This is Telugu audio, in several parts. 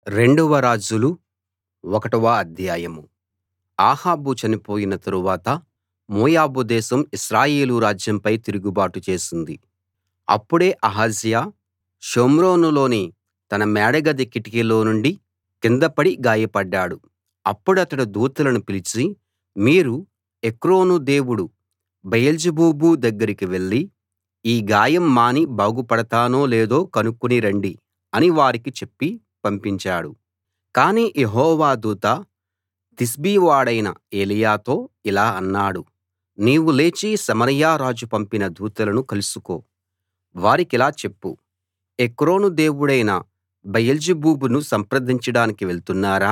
రెండవ రాజులు ఒకటవ అధ్యాయం అహాబు చనిపోయిన తరువాత మోయాబు దేశం ఇశ్రాయేలు రాజ్యంపై తిరుగుబాటు చేసింది అప్పుడే అహజ్యా షోమ్రోనులోని తన మేడగది కిటికీలో నుండి కింద పడి గాయపడ్డాడు అప్పుడతడు దూతలను పిలిచి మీరు ఎక్రోను దేవుడు బయల్జెబూబు దగ్గరికి వెళ్లి ఈ గాయం మాని బాగుపడతానో లేదో కనుక్కుని రండి అని వారికి చెప్పి పంపించాడు కానీ యెహోవా దూత తిష్బీ వాడైన ఎలీయాతో ఇలా అన్నాడు నీవు లేచి సమరయ రాజు పంపిన దూతలను కలుసుకో వారికిలా చెప్పు ఎక్రోను దేవుడైన బయల్జెబూబును సంప్రదించడానికి వెళ్తున్నారా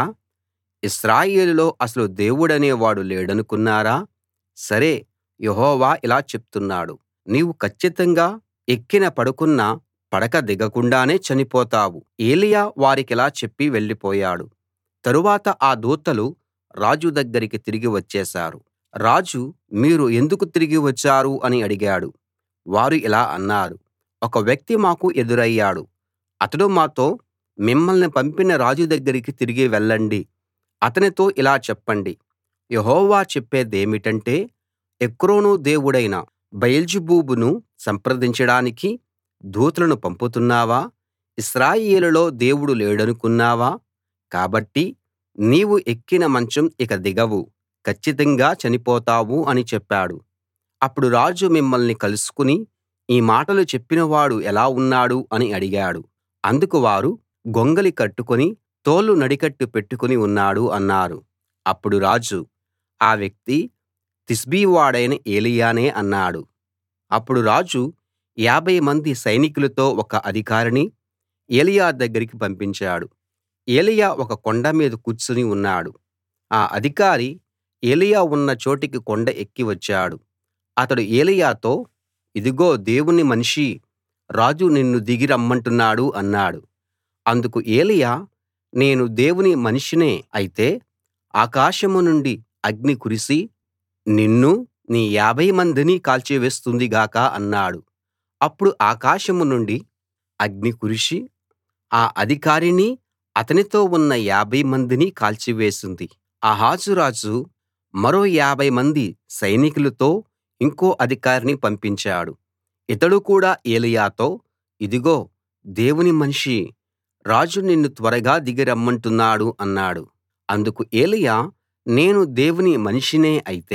ఇశ్రాయేలులో అసలు దేవుడనే వాడు లేడనుకున్నారా సరే యెహోవా ఇలా చెప్తున్నాడు నీవు కచ్చితంగా ఎక్కిన పడుకున్న పడక దిగకుండానే చనిపోతావు ఎలీయా వారికిలా చెప్పి వెళ్ళిపోయాడు తరువాత ఆ దూతలు రాజు దగ్గరికి తిరిగి వచ్చేశారు రాజు మీరు ఎందుకు తిరిగి వచ్చారు అని అడిగాడు వారు ఇలా అన్నారు ఒక వ్యక్తి మాకు ఎదురయ్యాడు అతడు మాతో మిమ్మల్ని పంపిన రాజు దగ్గరికి తిరిగి వెళ్ళండి అతనితో ఇలా చెప్పండి యెహోవా చెప్పేదేమిటంటే ఎక్రోను దేవుడైన బయల్జెబూబును సంప్రదించడానికి దూతలను పంపుతున్నావా ఇశ్రాయేలులో దేవుడు లేడనుకున్నావా కాబట్టి నీవు ఎక్కిన మంచం ఇక దిగవు కచ్చితంగా చనిపోతావు అని చెప్పాడు అప్పుడు రాజు మిమ్మల్ని కలుసుకుని ఈ మాటలు చెప్పినవాడు ఎలా ఉన్నాడు అని అడిగాడు అందుకు వారు గొంగళి కట్టుకుని తోలు నడికట్టు పెట్టుకుని ఉన్నాడు అన్నారు అప్పుడు రాజు ఆ వ్యక్తి తిష్బీ వాడైన ఎలీయానే అన్నాడు అప్పుడు రాజు యాభై మంది సైనికులతో ఒక అధికారిని ఎలీయా దగ్గరికి పంపించాడు ఎలీయా ఒక కొండ మీద కూర్చుని ఉన్నాడు ఆ అధికారి ఎలీయా ఉన్న చోటికి కొండ ఎక్కి వచ్చాడు అతడు ఎలీయాతో ఇదిగో దేవుని మనిషీ రాజు నిన్ను దిగి రమ్మంటున్నాడు అన్నాడు అందుకు ఎలీయా నేను దేవుని మనిషినే అయితే ఆకాశం నుండి అగ్ని కురిసి నిన్నూ నీ యాభై మందిని కాల్చివేస్తుంది గాక అన్నాడు అప్పుడు ఆకాశం నుండి అగ్ని కురిసి ఆ అధికారినీ అతనితో ఉన్న యాభై మందిని కాల్చివేసింది ఆహాజు రాజు మరో యాభై మంది సైనికులతో ఇంకో అధికారిని పంపించాడు ఇతడు కూడా ఎలీయాతో ఇదిగో దేవుని మనిషీ రాజు నిన్ను త్వరగా దిగి రమ్మంటున్నాడు అన్నాడు అందుకు ఎలీయా నేను దేవుని మనిషినే అయితే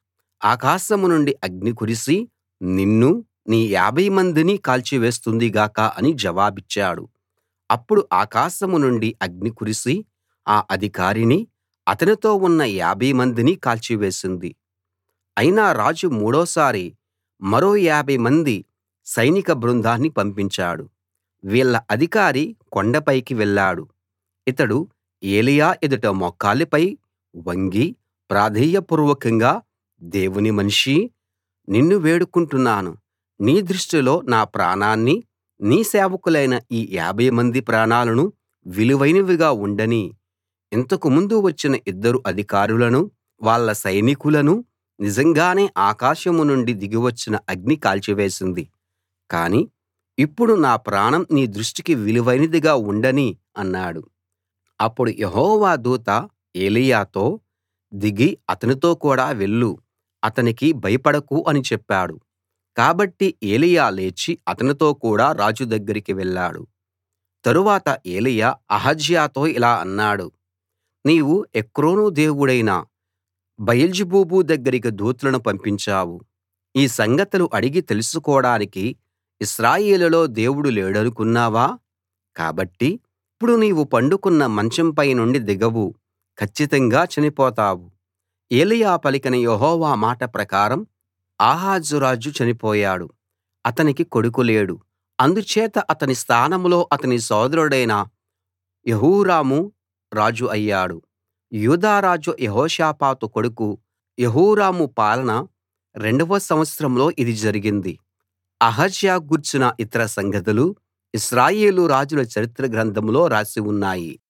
ఆకాశం నుండి అగ్ని కురిసి నిన్నూ నీ యాభై మందిని కాల్చివేస్తుంది గాక అని జవాబిచ్చాడు అప్పుడు ఆకాశం నుండి అగ్ని కురిసి ఆ అధికారినీ అతనితో ఉన్న యాభై మందిని కాల్చివేసింది అయినా రాజు మూడోసారి మరో యాభై మంది సైనిక బృందాన్ని పంపించాడు వీళ్ళ అధికారి కొండపైకి వెళ్ళాడు ఇతడు ఎలీయా ఎదుట మోకాళ్ళపై వంగి ప్రాధేయపూర్వకంగా దేవుని మనిషీ నిన్ను వేడుకుంటున్నాను నీ దృష్టిలో నా ప్రాణాన్ని నీ సేవకులైన ఈ యాభై మంది ప్రాణాలను విలువైనవిగా ఉండనీ ఇంతకు ముందు వచ్చిన ఇద్దరు అధికారులను వాళ్ళ సైనికులను నిజంగానే ఆకాశం నుండి దిగివచ్చిన అగ్ని కాల్చివేసింది కానీ ఇప్పుడు నా ప్రాణం నీ దృష్టికి విలువైనదిగా ఉండనీ అన్నాడు అప్పుడు యెహోవా దూత ఎలీయాతో దిగి అతనితో కూడా వెళ్ళు అతనికి భయపడకు అని చెప్పాడు కాబట్టి ఎలీయా లేచి అతనితో కూడా రాజు దగ్గరికి వెళ్ళాడు తరువాత ఎలీయా అహజ్యాతో ఇలా అన్నాడు నీవు ఎక్రోను దేవుడైన బయల్జెబూబు దగ్గరికి దూతలను పంపించావు ఈ సంగతులు అడిగి తెలుసుకోడానికి ఇశ్రాయేలులో దేవుడు లేడనుకున్నావా కాబట్టి ఇప్పుడు నీవు పండుకున్న మంచంపై నుండి దిగవు కచ్చితంగా చనిపోతావు ఎలీయా పలికిన యెహోవా మాట ప్రకారం ఆహాజు రాజు చనిపోయాడు అతనికి కొడుకు లేడు అందుచేత అతని స్థానంలో అతని సోదరుడైన యెహోరాము రాజు అయ్యాడు యూదా రాజు యెహోషాపాతు కొడుకు యెహోరాము పాలన రెండవ సంవత్సరంలో ఇది జరిగింది అహజ్యా గూర్చిన ఇతర సంగతులు ఇశ్రాయేలు రాజుల చరిత్ర గ్రంథంలో రాసి ఉన్నాయి